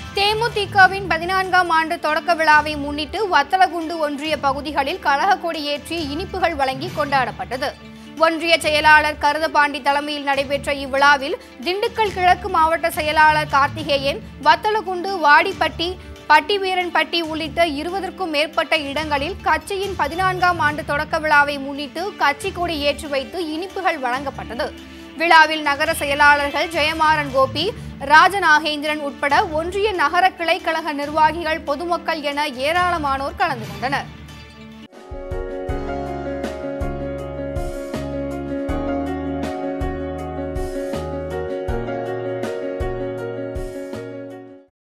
தேமுதிகவின் பதினான்காம் ஆண்டு தொடக்க விழாவை முன்னிட்டு வத்தலகுண்டு ஒன்றிய பகுதிகளில் கழக கொடி ஏற்றி இனிப்புகள் வழங்கி கொண்டாடப்பட்டது ஒன்றிய செயலாளர் கருதபாண்டி தலைமையில் நடைபெற்ற இவ்விழாவில் திண்டுக்கல் கிழக்கு மாவட்ட செயலாளர் கார்த்திகேயன் வத்தலகுண்டு வாடிப்பட்டி பட்டிவீரன்பட்டி உள்ளிட்ட இருபதற்கும் மேற்பட்ட இடங்களில் கட்சியின் பதினான்காம் ஆண்டு தொடக்க விழாவை முன்னிட்டு கட்சி கொடி ஏற்றி வைத்து இனிப்புகள் வழங்கப்பட்டது விழாவில் நகர செயலாளர்கள் ஜெயமாறன் கோபி ராஜநாகேந்திரன் உட்பட ஒன்றிய நகர கிளை கழக நிர்வாகிகள் பொதுமக்கள் என ஏராளமானோர் கலந்து கொண்டனர்